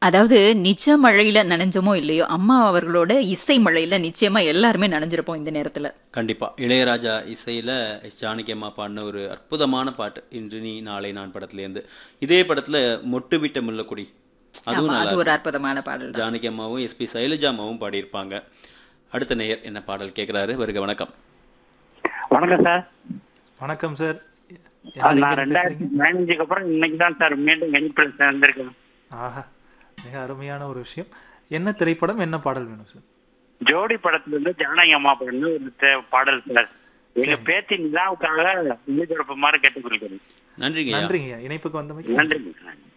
அதாவது நிஜ மழையில நனைஞ்சோமோ இல்லையோ அம்மா அவர்களோட இசை மழையில நிச்சயமா எல்லாருமே நனைஞ்சிருப்போம் இந்த நேரத்துல கண்டிப்பா இளையராஜா இசையில எஸ் ஜானகி அம்மா பாடின ஒரு அற்புதமான பாட்டு இன்று நீ நாளை நான் படத்துலேருந்து இதே படத்துல மொட்டு விட்ட முல்லக்குடி அதுவும் ஆமா, நல்லா அது ஒரு அற்புதமான பாடல் தான் ஜானகி அம்மாவும் எஸ்பி சைலஜா அம்மாவும் பாடியிருப்பாங்க அடுத்த நேயர் என்ன பாடல் கேட்குறாரு வருக வணக்கம் வணக்கம் சார் வணக்கம் சார் நான் ரெண்டாயிரத்தி பதினஞ்சுக்கு அப்புறம் இன்னைக்கு தான் சார் மீண்டும் இணைப்பில் சேர்ந்திருக்கேன் ஆஹா மிக அருமையான ஒரு விஷயம் என்ன திரைப்படம் என்ன பாடல் வேணும் சார் ஜோடி படத்துல இருந்து ஜானகி அம்மா பாடின ஒரு தே- பாடல் சார் எங்க பேத்தி நிலாவுக்காக ஒளிபரப்பு மாதிரி கேட்டுக்கொள்கிறேன் நன்றிங்க ஐயா. நன்றிங்க இணைப்புக்கு வந்தமைக்கு நன்றிங்க